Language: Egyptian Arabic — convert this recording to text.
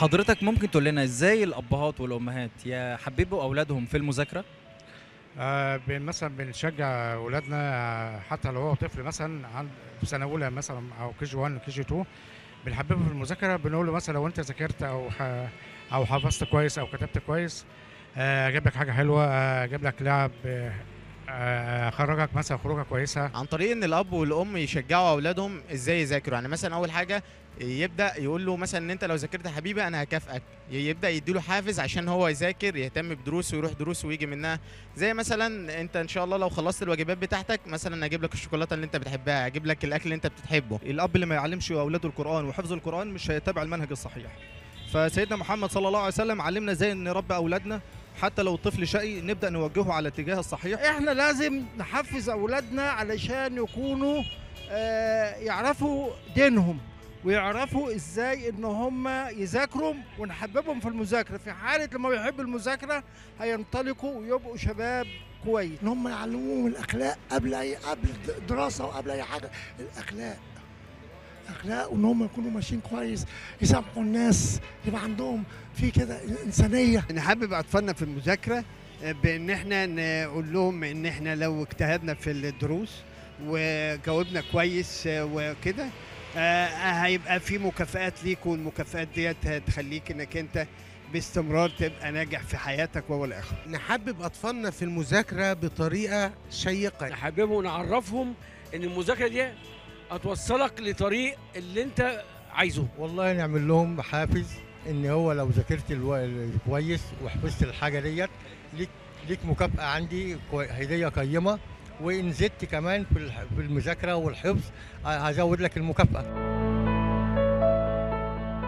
حضرتك ممكن تقول لنا ازاي الابهات والامهات يحببوا اولادهم في المذاكره آه بن- مثلا بنشجع اولادنا آه، حتى لو هو طفل مثلا عند في سنه اولى مثلا او كي جي 1 كي جي 2 بنحببه في المذاكره بنقول له مثلا لو انت ذاكرت او ح... او حفظت كويس او كتبت كويس آه جاب لك حاجه حلوه آه جاب لك لعب آه آه خرجك مثلا خروجه كويسه عن طريق ان الاب والام يشجعوا اولادهم ازاي يذاكروا يعني مثلا اول حاجه يبدا يقول له مثلا ان انت لو ذاكرت يا حبيبي انا هكافئك يبدا يديله حافز عشان هو يذاكر يهتم بدروسه ويروح دروسه ويجي منها زي مثلا انت ان شاء الله لو خلصت الواجبات بتاعتك مثلا اجيب لك الشوكولاته اللي انت بتحبها اجيب لك الاكل اللي انت بتحبه الاب اللي ما يعلمش اولاده القران وحفظ القران مش هيتبع المنهج الصحيح فسيدنا محمد صلى الله عليه وسلم علمنا ازاي نربي اولادنا حتى لو الطفل شقي نبدا نوجهه على الاتجاه الصحيح احنا لازم نحفز اولادنا علشان يكونوا آه، يعرفوا دينهم ويعرفوا ازاي ان هم يذاكروا ونحببهم في المذاكره في حاله لما بيحبوا المذاكره هينطلقوا ويبقوا شباب كويس ان هم يعلموهم الاخلاق قبل اي قبل الدراسه وقبل اي حاجه الاخلاق اخلاق وان هم يكونوا ماشيين كويس يسامحوا الناس يبقى عندهم في كده انسانيه نحبب اطفالنا في المذاكره بان احنا نقول لهم ان احنا لو اجتهدنا في الدروس وجاوبنا كويس وكده آه، هيبقى في مكافآت ليك والمكافآت ديت هتخليك انك انت باستمرار تبقى ناجح في حياتك وهو اخر نحبب اطفالنا في المذاكره بطريقه شيقه نحببهم ونعرفهم ان المذاكره دي هتوصلك لطريق اللي انت عايزه والله نعمل لهم حافز ان هو لو ذاكرت الو... كويس وحفظت الحاجه ديت ليك ليك مكافاه عندي كوي... هديه قيمه وان زدت كمان في الح- في المذاكره والحفظ ه- هزود لك المكافاه